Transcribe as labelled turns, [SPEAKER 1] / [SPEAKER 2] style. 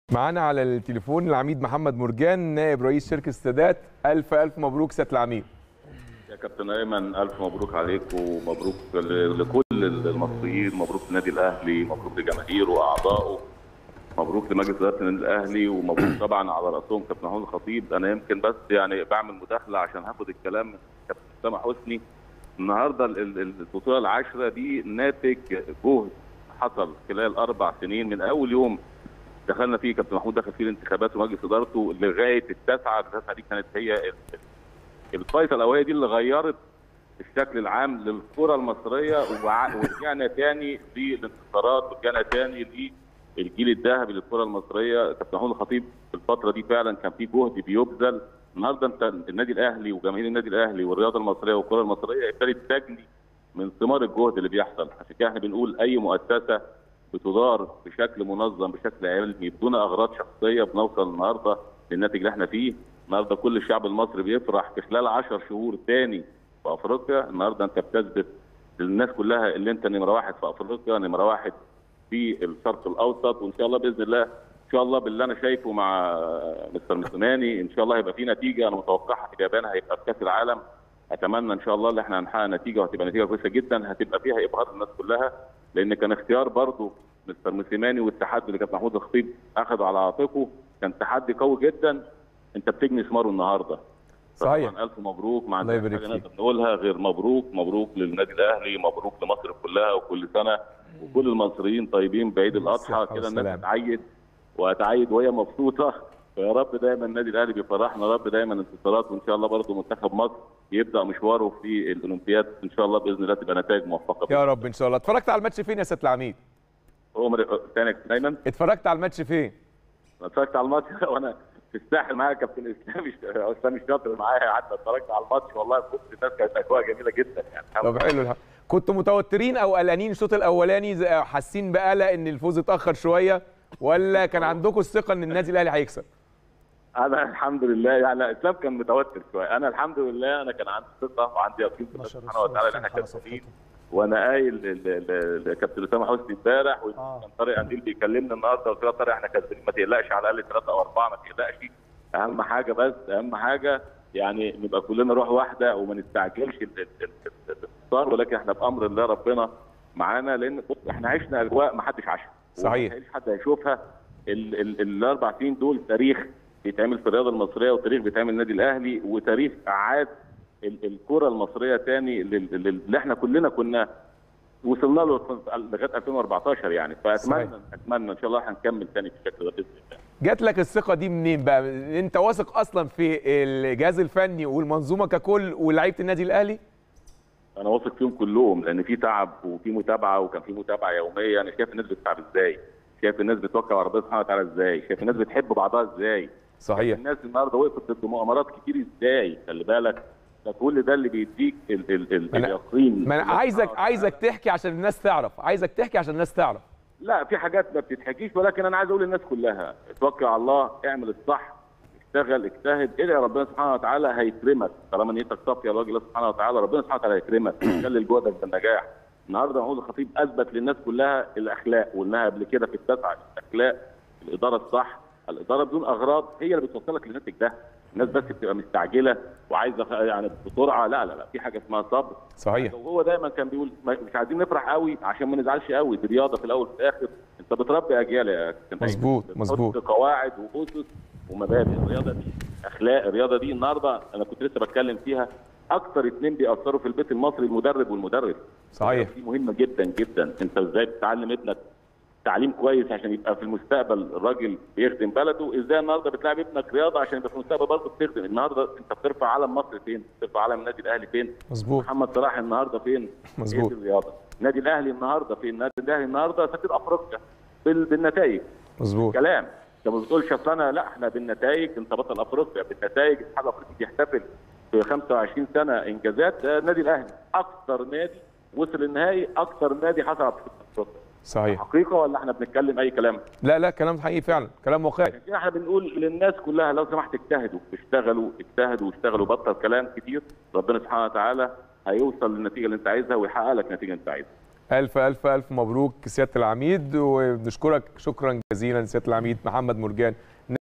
[SPEAKER 1] معانا على التليفون العميد محمد مرجان نائب رئيس شركه السادات الف الف مبروك سياده العميد
[SPEAKER 2] يا كابتن ايمن الف مبروك عليك ومبروك ل- لكل المصريين مبروك للنادي الاهلي مبروك لجماهيره واعضائه مبروك لمجلس اداره النادي الاهلي ومبروك طبعا على راسهم كابتن محمود الخطيب انا يمكن بس يعني بعمل مداخله عشان هاخد الكلام من كابتن اسامه حسني النهارده ال- ال- البطوله العاشره دي ناتج جهد حصل خلال اربع سنين من اول يوم دخلنا فيه كابتن محمود دخل فيه الانتخابات ومجلس ادارته لغايه التاسعه التاسعه دي كانت هي ال- الفيصل او هي دي اللي غيرت الشكل العام للكره المصريه وع- ورجعنا تاني للانتصارات ورجعنا تاني للجيل الذهبي للكره المصريه كابتن محمود الخطيب في الفتره دي فعلا كان في جهد بيبذل النهارده انت النادي الاهلي وجماهير النادي الاهلي والرياضه المصريه والكره المصريه ابتدت تجني من ثمار الجهد اللي بيحصل عشان كده احنا بنقول اي مؤسسه بتدار بشكل منظم بشكل علمي بدون اغراض شخصيه بنوصل النهارده للناتج اللي احنا فيه النهارده كل الشعب المصري بيفرح في خلال 10 شهور تاني في افريقيا النهارده انت بتثبت للناس كلها اللي انت نمره واحد في افريقيا نمره واحد في الشرق الاوسط وان شاء الله باذن الله ان شاء الله باللي انا شايفه مع مستر مسلماني ان شاء الله هيبقى في نتيجه انا متوقعها في اليابان هيبقى في كاس العالم اتمنى ان شاء الله ان احنا هنحقق نتيجه وهتبقى نتيجه كويسه جدا هتبقى فيها ابهار الناس كلها لان كان اختيار برضه مستر موسيماني والتحدي اللي كابتن محمود الخطيب اخذه على عاتقه كان تحدي قوي جدا انت بتجني ثماره النهارده
[SPEAKER 1] صحيح.
[SPEAKER 2] طبعاً الف مبروك ما
[SPEAKER 1] الله
[SPEAKER 2] عندناش
[SPEAKER 1] يبارك
[SPEAKER 2] حاجه
[SPEAKER 1] فيك.
[SPEAKER 2] نقدر نقولها غير مبروك مبروك للنادي الاهلي مبروك لمصر كلها وكل سنه وكل المصريين طيبين بعيد الاضحى
[SPEAKER 1] بالصحة
[SPEAKER 2] كده الناس
[SPEAKER 1] والسلامة.
[SPEAKER 2] هتعيد وهتعيد وهي مبسوطه فيا رب دايما النادي الاهلي بيفرحنا يا رب دايما انتصارات وان شاء الله برضه منتخب مصر يبدا مشواره في الاولمبياد ان شاء الله باذن الله تبقى نتائج موفقه
[SPEAKER 1] يا رب ان شاء الله اتفرجت على الماتش فين يا سياده العميد
[SPEAKER 2] عمر تاني دايما
[SPEAKER 1] اتفرجت على الماتش فين
[SPEAKER 2] أنا اتفرجت على الماتش وانا في الساحل معايا كابتن اسلام اسلام الشاطر معايا قعدنا اتفرجت على الماتش والله كنت الناس كانت اجواء جميله جدا يعني
[SPEAKER 1] طب حلو الحمد كنتوا متوترين او قلقانين الشوط الاولاني زي- حاسين بقلق ان الفوز اتاخر شويه ولا كان عندكم الثقه ان النادي الاهلي هيكسب
[SPEAKER 2] انا الحمد لله يعني اسلام كان متوتر شويه انا الحمد لله انا كان عندي ثقه وعندي يقين في الله
[SPEAKER 3] نشر
[SPEAKER 2] سبحانه وتعالى ان احنا
[SPEAKER 3] الصورة على
[SPEAKER 2] كسبانين
[SPEAKER 3] صفحته.
[SPEAKER 2] وانا قايل ل- ل- لكابتن اسامه حسني امبارح
[SPEAKER 3] آه.
[SPEAKER 2] وكان طارق قنديل بيكلمني النهارده قلت له يا طارق احنا كسبانين ما تقلقش على الاقل ثلاثه او اربعه ما تقلقش اهم حاجه بس اهم حاجه يعني نبقى كلنا روح واحده وما نستعجلش ال- ال- ال- ال- الانتصار ولكن احنا بامر الله ربنا معانا لان بص احنا عشنا اجواء ما حدش عاشها
[SPEAKER 1] صحيح.
[SPEAKER 2] وما حد هيشوفها ال- ال- الاربع سنين دول تاريخ بيتعمل في الرياضه المصريه وتاريخ بيتعمل النادي الاهلي وتاريخ اعاد ال- الكره المصريه تاني لل- لل- اللي احنا كلنا كنا وصلنا له في- لغايه 2014 يعني فاتمنى
[SPEAKER 1] صحيح.
[SPEAKER 2] اتمنى ان شاء الله هنكمل تاني بالشكل ده باذن الله
[SPEAKER 1] جات لك الثقه دي منين بقى انت واثق اصلا في الجهاز الفني والمنظومه ككل ولاعيبه النادي الاهلي
[SPEAKER 2] انا واثق فيهم كلهم لان في تعب وفي متابعه وكان في متابعه يوميه انا شايف الناس بتتعب ازاي شايف الناس بتوكل على ربنا سبحانه وتعالى ازاي شايف الناس بتحب بعضها ازاي
[SPEAKER 1] صحيح
[SPEAKER 2] الناس النهارده وقفت ضد مؤامرات كتير ازاي خلي بالك ده كل ده اللي بيديك ال ال ال
[SPEAKER 1] ما أنا-
[SPEAKER 2] اليقين
[SPEAKER 1] ما انا عايزك عايزك تحكي عشان الناس تعرف عايزك تحكي عشان الناس تعرف
[SPEAKER 2] لا في حاجات ما بتتحكيش ولكن انا عايز اقول للناس كلها توكل على الله اعمل الصح اشتغل اجتهد ادعي ربنا سبحانه وتعالى هيكرمك طالما نيتك صافيه لوجه الله سبحانه وتعالى ربنا سبحانه وتعالى هيكرمك يخلي جهدك بالنجاح النهارده محمود الخطيب اثبت للناس كلها الاخلاق وقلناها قبل كده في التسعه الاخلاق الاداره الصح الاداره بدون اغراض هي اللي بتوصلك للناتج ده الناس بس بتبقى مستعجله وعايزه يعني بسرعه لا لا لا في حاجه اسمها صبر
[SPEAKER 1] صحيح
[SPEAKER 2] وهو دايما كان بيقول ما- مش عايزين نفرح قوي عشان ما نزعلش قوي دي رياضه في الاول وفي الاخر انت بتربي اجيال يا كابتن
[SPEAKER 1] مظبوط،
[SPEAKER 2] بتحط
[SPEAKER 1] مظبوط.
[SPEAKER 2] قواعد واسس ومبادئ الرياضه دي اخلاق الرياضه دي النهارده انا كنت لسه بتكلم فيها اكتر اتنين بيأثروا في البيت المصري المدرب والمدرب
[SPEAKER 1] صحيح
[SPEAKER 2] دي مهمه جدا جدا انت ازاي بتعلم ابنك تعليم كويس عشان يبقى في المستقبل الراجل بيخدم بلده ازاي النهارده بتلعب ابنك رياضه عشان يبقى في المستقبل برضه بتخدم النهارده انت بترفع علم مصر فين بترفع علم النادي الاهلي فين
[SPEAKER 1] مظبوط
[SPEAKER 2] محمد صلاح النهارده فين
[SPEAKER 1] مظبوط.
[SPEAKER 2] هي دي الرياضه النادي الاهلي النهارده فين النادي الاهلي النهارده سفير افريقيا بال- بالنتائج
[SPEAKER 1] مظبوط
[SPEAKER 2] كلام انت ما بتقولش اصل انا لا احنا بالنتائج انت بطل افريقيا بالنتائج الاتحاد الافريقي بيحتفل في 25 سنه انجازات ده النادي الاهلي اكثر نادي وصل النهائي اكثر نادي حصل على افريقيا
[SPEAKER 1] صحيح
[SPEAKER 2] حقيقه ولا احنا بنتكلم اي كلام
[SPEAKER 1] لا لا كلام حقيقي فعلا كلام واقعي
[SPEAKER 2] عشان كده احنا بنقول للناس كلها لو سمحت اجتهدوا اشتغلوا اجتهدوا واشتغلوا بطل كلام كتير ربنا سبحانه وتعالى هيوصل للنتيجه اللي انت عايزها ويحقق لك النتيجه اللي انت عايزها
[SPEAKER 1] الف الف الف مبروك سياده العميد وبنشكرك شكرا جزيلا سياده العميد محمد مرجان